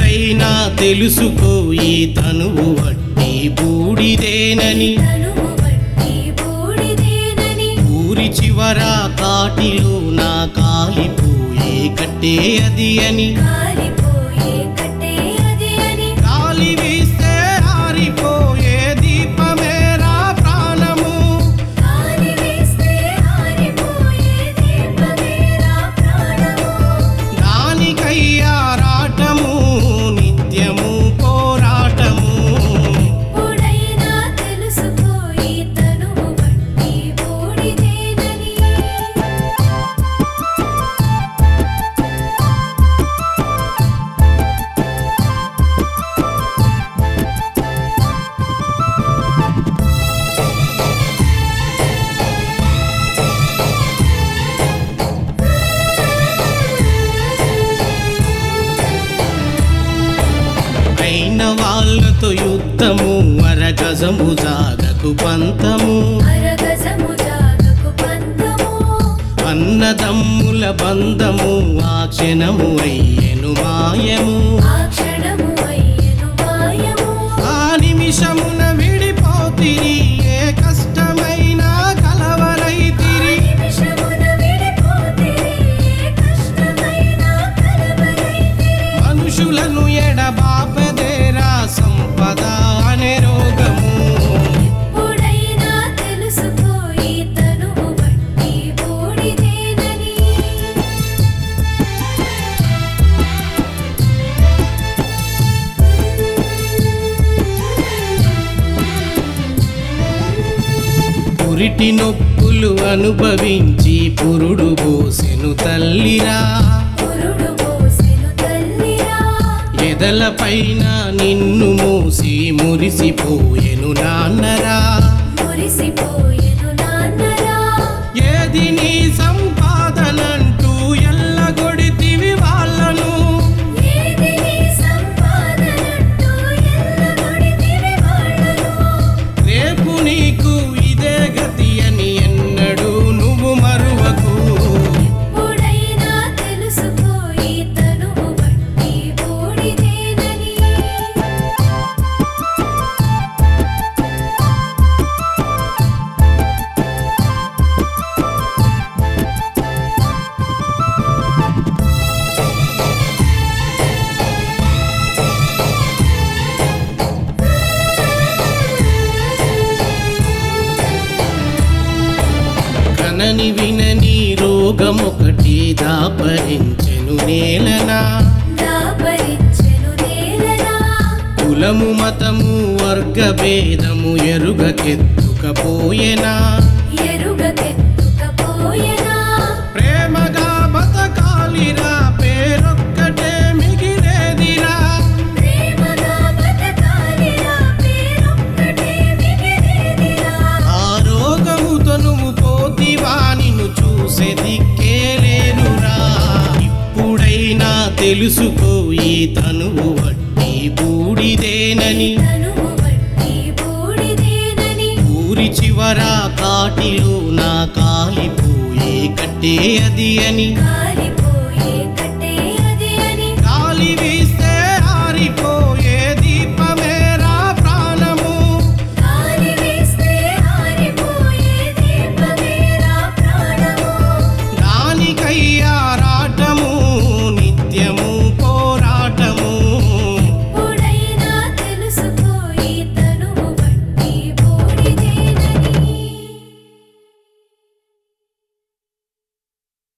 ఇప్పుడైనా తెలుసుకో ఈ తనువు వట్టి బూడిదేనని తనువు వట్టి బూడిదేనని ఊరి చివర కాటిలో నా కాలిపోయే కట్టే అది అని కాలిపోయే కట్టే అది అని గాలి వీస్తే ఆరిపోయే దీపమేరా ప్రాణము గాలి వీస్తే ఆరిపోయే దీపమేరా ప్రాణము దానికయ్యారాటము నిత్యము పోరాటము ఇప్పుడైనా తెలుసుకో ఈ తనువు వట్టి బూడిదేనని అయిన వాళ్ళతో యుద్ధము అరగజము జాగకు పంతము అరగజము జాగకు పంతము అన్నదమ్ముల బంధము ఆ క్షణము అయ్యెను మాయము ఆ క్షణము అయ్యెను మాయము ఆ నిమిషమున విడిపోతిరి ఏ కష్టమైన కలవరైతిరి నిమిషమున విడిపోతిరి ఏ కష్టమైన కలవరైతిరి మనుషులను ఎడబాపదేరా సంపద అనే రోగము ఇప్పుడైనా తెలుసుకో ఈ తనువు వట్టి బూడిదేనని పురిటి నొప్పులు అనుభవించి పురుడు పోసెను తల్లిరా పురుడు పోసెను తల్లిరా ఎదలపైన నిన్ను మూసి మురిసిపోయెను నాన్నరా మురిసిపోయెను నాన్నరా ఏది నీ సంపాదనంటూ ఎల్లగొడితివి వాళ్ళను ఏది నీ సంపాదనంటూ ఎల్లగొడితివి వాళ్ళను రేపు నీకు ఇదే గతి అని ఎన్నడూ నువ్వు మరువకు ఇప్పుడైనా తెలుసుకో ఈ తనువు వట్టి బూడిదేనని కనని వినని రోగమొకటి దాపరించెను నేలనా దాపరించెను నేలనా కులము మతము వర్గ భేదము ఎరుగకెత్తుకపోయెనా ఎరుగకెత్తుకపోయెనా ప్రేమగా బతకాలిరా పేరొక్కటే మిగిలేదిరా ప్రేమగా బతకాలిరా పేరొక్కటే మిగిలేదిరా ఆ రోగముతో నువ్వు పోతివా నిన్ను చూసే దిక్కేలేనురా ఇప్పుడైనా తెలుసుకో ఈ తనువు వట్టి బూడిదేనని తనువు వట్టి బూడిదేనని ఊరి చివర కాటిలో నా కాలిపోయే కట్టే అది అని కాలి